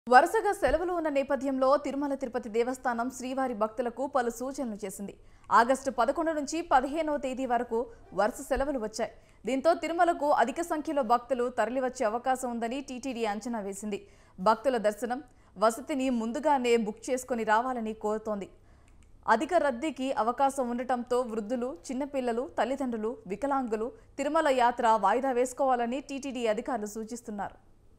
వరుసగా సెలవులు ఉన్న నేపథ్యంలో తిరుమల తిరుపతి దేవస్థానం శ్రీవారి భక్తులకు పలు సూచనలు చేసింది ఆగస్టు పదకొండు నుంచి పదిహేనవ తేదీ వరకు వరుస సెలవులు వచ్చాయి దీంతో తిరుమలకు అధిక సంఖ్యలో భక్తులు తరలివచ్చే అవకాశం ఉందని టీటీడీ అంచనా వేసింది భక్తుల దర్శనం వసతిని ముందుగానే బుక్ చేసుకొని రావాలని కోరుతోంది అధిక రద్దీకి అవకాశం ఉండటంతో వృద్ధులు చిన్నపిల్లలు తల్లిదండ్రులు వికలాంగులు తిరుమల యాత్ర వాయిదా వేసుకోవాలని టీటీడీ అధికారులు సూచిస్తున్నారు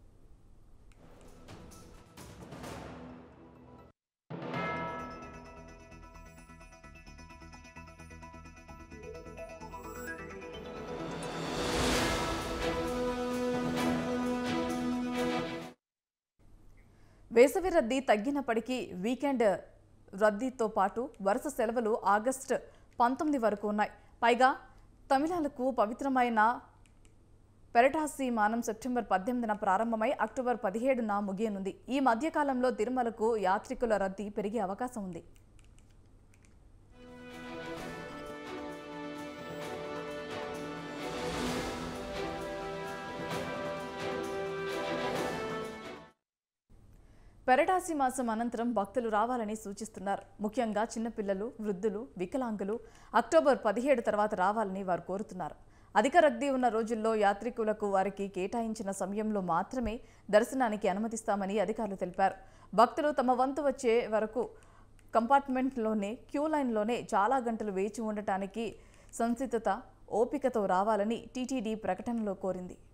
వేసవి రద్దీ తగ్గినప్పటికీ వీకెండ్ రద్దీతో పాటు వరుస సెలవులు ఆగస్టు పంతొమ్మిది వరకు ఉన్నాయి పైగా తమిళాలకు పవిత్రమైన పెరటాసి మానం సెప్టెంబర్ పద్దెనిమిదిన ప్రారంభమై అక్టోబర్ పదిహేడున ముగియనుంది ఈ మధ్యకాలంలో తిరుమలకు యాత్రికుల రద్దీ పెరిగే అవకాశం ఉంది పెరటాసి మాసం అనంతరం భక్తులు రావాలని సూచిస్తున్నారు ముఖ్యంగా చిన్నపిల్లలు వృద్ధులు వికలాంగులు అక్టోబర్ పదిహేడు తర్వాత రావాలని వారు కోరుతున్నారు అధిక రద్దీ ఉన్న రోజుల్లో యాత్రికులకు వారికి కేటాయించిన సమయంలో మాత్రమే దర్శనానికి అనుమతిస్తామని అధికారులు తెలిపారు భక్తులు తమ వంతు వచ్చే వరకు కంపార్ట్మెంట్లోనే క్యూ లైన్లోనే చాలా గంటలు వేచి ఉండటానికి సంసిద్ధత ఓపికతో రావాలని టీటీడీ ప్రకటనలో కోరింది